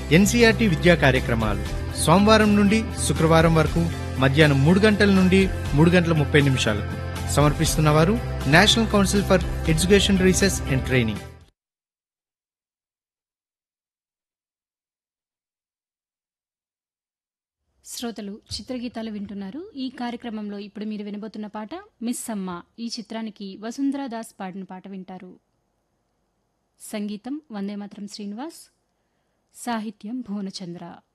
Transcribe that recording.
NCERT విద్యా కార్యక్రమాలు సోమవారం నుండి శుక్రవారం వరకు మధ్యాహ్నం మూడు గంటల నుండి మూడు గంటల ముప్పై నిమిషాలకు సమర్పిస్తున్నవారు National Council for Education Research and Training శ్రోతలు చిత్రగీతాలు వింటున్నారు ఈ కార్యక్రమంలో ఇప్పుడు మీరు వినబోతున్న పాట మిస్ అమ్మ ఈ చిత్రానికి వసుంధరా దాస్ పాడిన పాట వింటారు సంగీతం వందేమాతరం శ్రీనివాస్ సాహిత్యం భువనచంద్ర